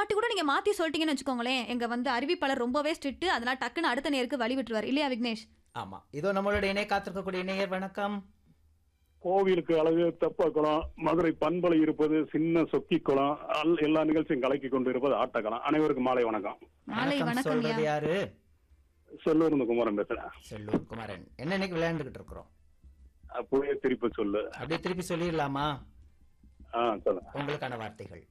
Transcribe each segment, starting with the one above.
வாட்டி கூட நீங்க மாத்தி சொல்லிட்டீங்கன்னு வச்சுக்கோங்களேன் எங்க வந்து அறிவிப்பாளர் ரொம்பவே ஸ்ட்ரிக்ட் அதனால டக்குன்னு அடுத்த நேருக்கு வழி விட்டுருவார் இல்லையா விக்னேஷ் ஆமா இதோ நம்மளோட இணைய காத்திருக்கக்கூடிய இணையர் வணக்கம் கோவிலுக்கு அழகு தெப்பக்குளம் மதுரை பண்பலை இருப்பது சின்ன சொக்கி குளம் அல்- எல்லா நிகழ்ச்சியும் கலக்கி கொண்டு இருப்பது ஆட்டக்குளம் அனைவருக்கும் மாலை வணக்கம் மாலை வணக்கம் சொல்றது ஐயா யாரு செல்லூர் இருந்து குமரன் பேசுறேன் செல்லூர் குமாரன் என்ன இன்னைக்கு விளையாண்டுகிட்டு இருக்கிறோம் அப்படியே திருப்பி சொல்லு அப்படியே திருப்பி சொல்லிடலாமா ஆ சொல்லுங்க உங்களுக்கான வார்த்தைகள்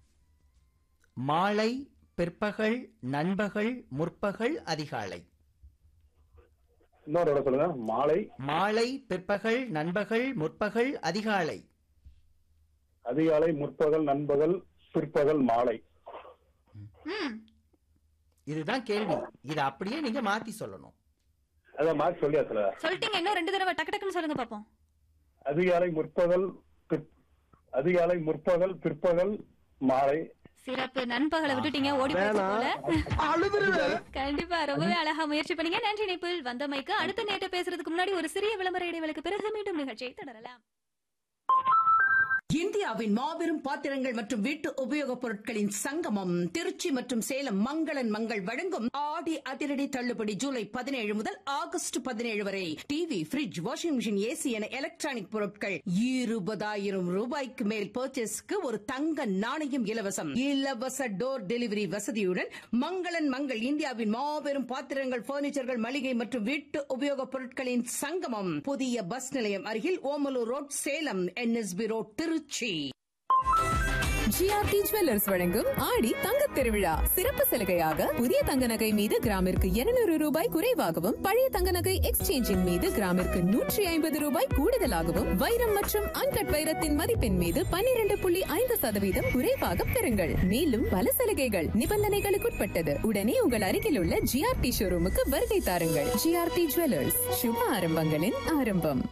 மாலை பிற்பகல் நண்பகல் முற்பகல் அதிகாலை இன்னொரு இடம் சொல்லுங்க மாலை மாலை பிற்பகல் நண்பகல் முற்பகல் அதிகாலை அதிகாலை முற்பகல் நண்பகல் பிற்பகல் மாலை ம் இதுதான் கேள்வி இதை அப்படியே நீங்க மாத்தி சொல்லணும் அதான் மாற்றி சொல்லியாச்சுல சொல்லிட்டீங்க இன்னும் ரெண்டு தடவை டக்கு டக்குன்னு சொல்லுங்க பாப்போம் அதிகாலை முற்பகல் பிற்- அதிகாலை முற்பகல் பிற்பகல் மாலை சிறப்பு நண்பகலை விட்டுட்டீங்க ஓடி போச்சு போல கண்டிப்பா ரொம்பவே அழகா முயற்சி பண்ணீங்க நன்றி இணைப்பில் வந்தமைக்கு அடுத்த நேற்று பேசுறதுக்கு முன்னாடி ஒரு சிறிய விளம்பர இடைவேளைக்கு பிறகு மீண்டும் நிகழ்ச்சியை தொடரலாம் இந்தியாவின் மாபெரும் பாத்திரங்கள் மற்றும் வீட்டு உபயோகப் பொருட்களின் சங்கமம் திருச்சி மற்றும் சேலம் மங்களன் மங்கள் வழங்கும் ஆடி அதிரடி தள்ளுபடி ஜூலை பதினேழு முதல் ஆகஸ்ட் பதினேழு வரை TV fridge washing machine AC என எலக்ட்ரானிக் பொருட்கள் இருபதாயிரம் ரூபாய்க்கு மேல் பர்ச்சேஸ்க்கு ஒரு தங்க நாணயம் இலவசம் இலவச டோர் டெலிவரி வசதியுடன் மங்களன் மங்கள் இந்தியாவின் மாபெரும் பாத்திரங்கள் பர்னிச்சர்கள் மளிகை மற்றும் வீட்டு உபயோகப் பொருட்களின் சங்கமம் புதிய பஸ் நிலையம் அருகில் Omalur road Salem NSB road Tiruchi GRT jewellers வழங்கும் ஆடி தங்கத் திருவிழா சிறப்பு சலுகையாக புதிய தங்க நகை மீது கிராமிற்கு 200 ரூபாய் குறைவாகவும் பழைய தங்க நகை எக்ஸ்சேஞ்சின் மீது கிராமிற்கு நூற்றி ஐம்பது ரூபாய் கூடுதலாகவும் வைரம் மற்றும் அன்கட் வைரத்தின் மதிப்பின் மீது 12.5% புள்ளி ஐந்து சதவீதம் குறைவாக பெறுங்கள் மேலும் பல சலுகைகள் நிபந்தனைகளுக்குட்பட்டது உடனே உங்கள் அருகில் உள்ள ஜிஆர்டி ஷோரூமுக்கு வருகை தாருங்கள் ஜிஆர்டி ஜுவல்லர்ஸ் சுப ஆரம்பங்களின் ஆரம்பம்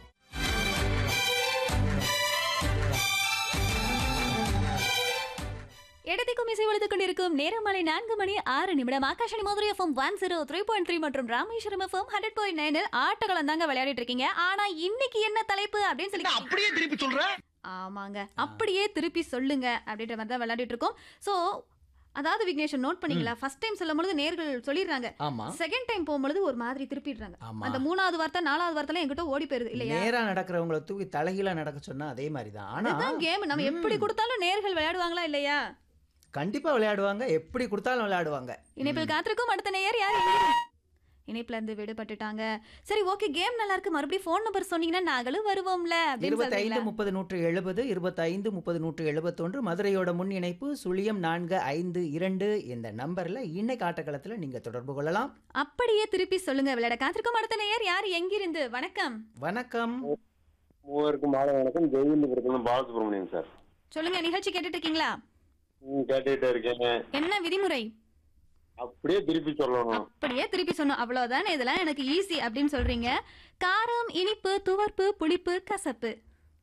இடத்திற்கும் இசை ஒழித்துக் கொண்டிருக்கும் நேரம் மாலை நான்கு மணி ஆறு நிமிடம் Akashvani Madurai FM one zero three point three மற்றும் ராமேஸ்வரம் எஃப்எம் ஹண்ட்ரட் பாயிண்ட் நைனில் ஆட்டகளம் தாங்க விளையாடிட்டு இருக்கீங்க ஆனா இன்னைக்கு என்ன தலைப்பு அப்படின்னு சொல்லி அப்படியே திருப்பி சொல்ற ஆமாங்க அப்படியே திருப்பி சொல்லுங்க அப்படின்ற மாதிரி தான் விளையாடிட்டு இருக்கோம் சோ அதாவது விக்னேஷன் நோட் பண்ணீங்களா ஃபர்ஸ்ட் டைம் சொல்லும் பொழுது நேர்கள் சொல்லிடுறாங்க ஆமா செகண்ட் டைம் போகும்பொழுது ஒரு மாதிரி திருப்பிடுறாங்க ஆமா. அந்த மூணாவது வார்த்தை நாலாவது வார்த்தை என்கிட்ட ஓடி போயிருது இல்லையா நேரா நடக்கிறவங்கள தூக்கி தலைகீழா நடக்க சொன்னா அதே மாதிரிதான் ஆனா அதுதான் கேம் நம்ம எப்படி கொடுத்தாலும் நேர்கள் விளையாடுவாங்களா இல்லையா கண்டிப்பா விளையாடுவாங்க எப்படி கொடுத்தாலும் விளையாடுவாங்க இணைப்பில் காத்திருக்கும் அடுத்த நேயர் யார் எங்க? இணைப்புல இருந்து விடுபட்டுட்டாங்க சரி ஓகே கேம் நல்லா இருக்கு மறுபடியும் ஃபோன் நம்பர் சொன்னீங்கன்னா நாங்களும் வருவோம்ல அப்படின்னு இருபத்தைந்து சொல்றீங்களா முப்பது நூற்று எழுபது இருபத்தைந்து முப்பது நூற்று எழுபத்தொன்று மதுரையோட முன் இணைப்பு சுழியம் நான்கு ஐந்து இரண்டு இந்த நம்பர்ல இன்னைக்கு ஆட்டக்களத்துல நீங்க தொடர்பு கொள்ளலாம் அப்படியே திருப்பி சொல்லுங்க விளையாட காத்திருக்கும் அடுத்த நேயர் யார் எங்கிருந்து வணக்கம் வணக்கம் மூவருக்கும் மாலை வணக்கம் ஜெயந்திபுரத்துல பாலசுப்ரமணியம் சார் சொல்லுங்க நிகழ்ச்சி கேட்டுட்டு இருக்கீங்களா ம், கேட்டுக்கிட்டே இருக்கேங்க என்ன விதிமுறை அப்படியே திருப்பி சொல்லணும் அப்படியே திருப்பி சொன்னோம் அவ்வளவுதானே இதெல்லாம் எனக்கு ஈஸி அப்படின்னு சொல்றீங்க காரம் இனிப்பு துவர்ப்பு புளிப்பு கசப்பு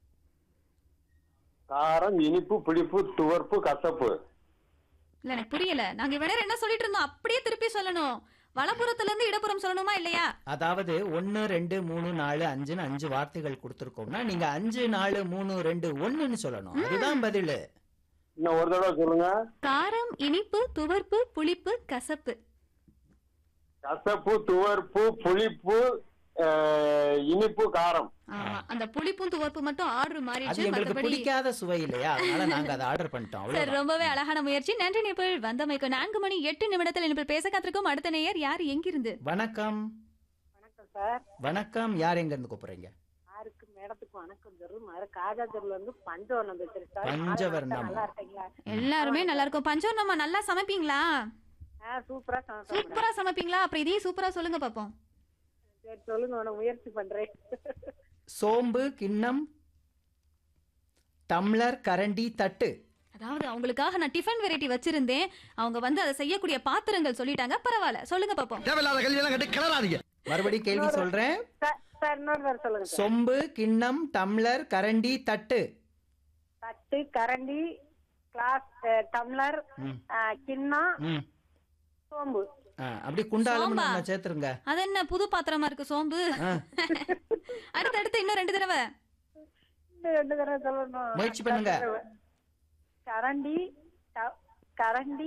காரம் இனிப்பு பிடிப்பு துவர்ப்பு கசப்பு இல்ல எனக்கு புரியல நாங்க இவ்வளவு நேரம் என்ன சொல்லிட்டு இருந்தோம் அப்படியே திருப்பி சொல்லணும் வலப்புறத்துல இருந்து இடப்புறம் சொல்லணுமா இல்லையா அதாவது ஒன்னு ரெண்டு மூணு நாலு அஞ்சுன்னு அஞ்சு வார்த்தைகள் கொடுத்துருக்கோம்னா நீங்க அஞ்சு நாலு மூணு ரெண்டு ஒண்ணுன்னு சொல்லணும் அதுதான் பதில் இன்னும் ஒரு தடவை சொல்லுங்க காரம் இனிப்பு துவர்ப்பு புளிப்பு கசப்பு கசப்பு துவர்ப்பு புளிப்பு அஹ், இனிப்பு காரம் ஆமா அந்த புளிப்பும் துவர்ப்பு மட்டும் ஆர்டர் அது மாறிடுச்சு எங்களுக்கு மத்தபடி பிடிக்காத சுவை இல்லையா அதனால நாங்க அதை ஆர்டர் பண்ணிட்டோம் சரி அவ்வளவுதான். ரொம்பவே அழகான முயற்சி நன்றி நேபிள் வந்தமைக்கு நான்கு மணி எட்டு நிமிடத்தில் இனிப்பில் பேச காத்திருக்கும் அடுத்த நேயர் யார் எங்கிருந்து வணக்கம் வணக்கம் சார் வணக்கம் யார் எங்க இருந்து கூப்பிடுறீங்க யாருக்கு மேடத்துக்கு வணக்கம் தரும் மறு காஜாஜர்ல இருந்து பஞ்சவர்ணம் பேசுறேன் சார் பஞ்சவர்ணம். நல்லா இருக்கீங்களா எல்லாருமே நல்லா இருக்கும் பஞ்சம் நம்ம நல்லா சமைப்பீங்களா ஆ சூப்பரா சமைப்பேன் சூப்பரா சமைப்பீங்களா அப்புறம் இதையும் சூப்பரா சொல்லுங்க பாப்போம் சரி சொல்லுங்க உனக்கு முயற்சி பண்றேன் சோம்பு கிண்ணம் டம்ளர் கரண்டி தட்டு அதாவது அவங்களுக்காக நான் டிஃபன் வெரைட்டி வச்சிருந்தேன் அவங்க வந்து அதை செய்யக்கூடிய பாத்திரங்கள் சொல்லிட்டாங்க பரவாயில்ல சொல்லுங்க பாப்போம் தேவையில்லாத கல்வி எல்லாம் கட்டு கிளறாதீங்க மறுபடியும் கேள்வி சொல்றேன் சார் சார் இன்னொரு தடவை சொல்லுங்க சார் சொம்பு கிண்ணம் டம்ளர் கரண்டி தட்டு தட்டு கரண்டி கிளாஸ் டம்ளர் ம். ஆ, கிண்ணம் ம் சோம்பு ஆ, அப்படி குண்டாலும் சோம்பா? நம்ம சேர்த்துருங்க அது என்ன புது பாத்திரமா இருக்கு சோம்பு ஆ, அடுத்து அடுத்து இன்னும் ரெண்டு தடவை இன்னும் ரெண்டு தடவை சொல்லணும் முயற்சி பண்ணுங்க. கரண்டி ட- கரண்டி